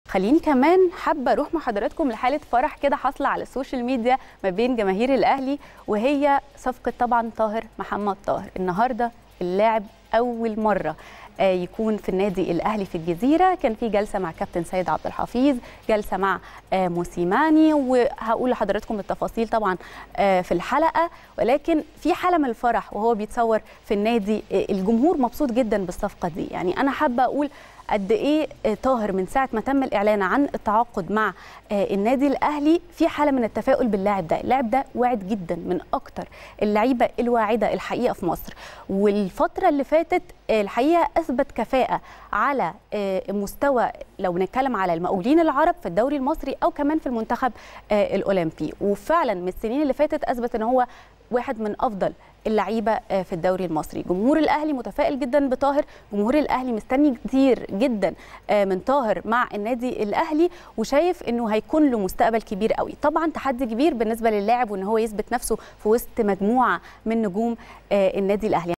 خليني كمان حابه اروح مع حضراتكم لحاله فرح كده حاصله على السوشيال ميديا ما بين جماهير الاهلي وهي صفقه طبعا طاهر محمد طاهر النهارده اللاعب اول مره يكون في النادي الاهلي في الجزيره كان في جلسه مع كابتن سيد عبد الحفيظ جلسه مع موسيماني وهقول لحضراتكم التفاصيل طبعا في الحلقه ولكن في حاله من الفرح وهو بيتصور في النادي الجمهور مبسوط جدا بالصفقه دي يعني انا حابه اقول قد ايه طاهر من ساعه ما تم الاعلان عن التعاقد مع النادي الاهلي في حاله من التفاؤل باللاعب ده اللاعب ده واعد جدا من اكتر اللعيبه الواعده الحقيقه في مصر والفتره اللي فاتت الحقيقه اثبت كفاءه على مستوى لو بنتكلم على المقاولين العرب في الدوري المصري او كمان في المنتخب الاولمبي وفعلا من السنين اللي فاتت اثبت ان هو واحد من افضل اللعيبه في الدوري المصري جمهور الاهلي متفائل جدا بطاهر جمهور الاهلي مستني كتير جدا من طاهر مع النادي الاهلي وشايف انه هيكون له مستقبل كبير قوي طبعا تحدي كبير بالنسبه للاعب وان هو يثبت نفسه في وسط مجموعه من نجوم النادي الاهلي